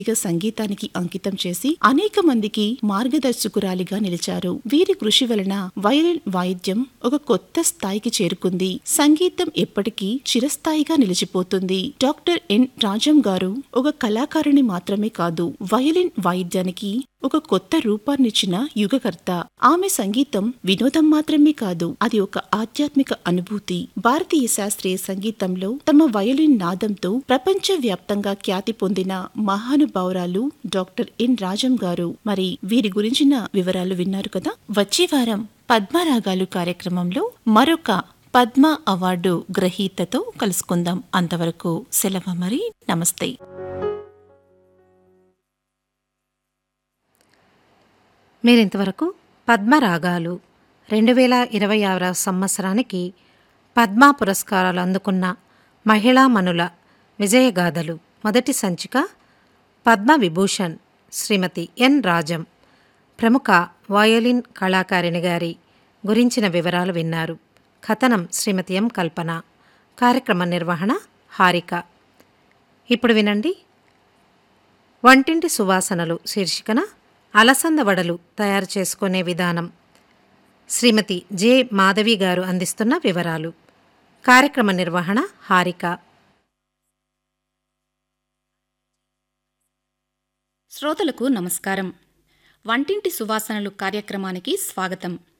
ఇక సంగీతానికి అంకితం చేసి అనేక మందికి మార్గదర్శకురాలిగా నిలిచారు వీరి కృషి వలన వయలిన్ వాయిద్యం ఒక కొత్త స్థాయికి చేరుకుంది సంగీతం ఎప్పటికీ చిరస్థాయిగా నిలిచిపోతుంది డాక్టర్ ఎన్ రాజం గారు ఒక కళాకారుని మాత్రమే కాదు వయలిన్ వాయిద్యానికి ఒక కొత్త రూపాన్నిచ్చిన యుగకర్త ఆమె సంగీతం వినోదం మాత్రమే కాదు అది ఒక ఆధ్యాత్మిక అనుభూతి భారతీయ శాస్త్రీయ సంగీతంలో తమ వయలిన్ నాదంతో ప్రపంచ వ్యాప్తంగా ఖ్యాతి పొందిన మహానుభావురాలు డాక్టర్ ఎన్ రాజం గారు మరి వీరి గురించిన వివరాలు విన్నారు కదా వచ్చే వారం పద్మరాగాలు కార్యక్రమంలో మరొక పద్మ అవార్డు గ్రహీతతో కలుసుకుందాం అంతవరకు సెలవు మరి నమస్తే మీరింతవరకు పద్మరాగాలు రెండు వేల ఇరవై ఆరవ సంవత్సరానికి పద్మ పురస్కారాలు అందుకున్న మహిళామణుల విజయగాథలు మొదటి సంచిక పద్మ విభూషణ్ శ్రీమతి ఎన్ రాజం ప్రముఖ వయోలిన్ కళాకారిణి గారి గురించిన వివరాలు విన్నారు కథనం శ్రీమతి ఎం కల్పన కార్యక్రమ నిర్వహణ హారిక ఇప్పుడు వినండి వంటింటి సువాసనలు శీర్షికన అలసంద వడలు తయారు చేసుకునే విధానం శ్రీమతి జె మాధవి గారు అందిస్తున్న వివరాలు కార్యక్రమ నిర్వహణ హారిక శ్రోతలకు నమస్కారం వంటింటి సువాసనలు కార్యక్రమానికి స్వాగతం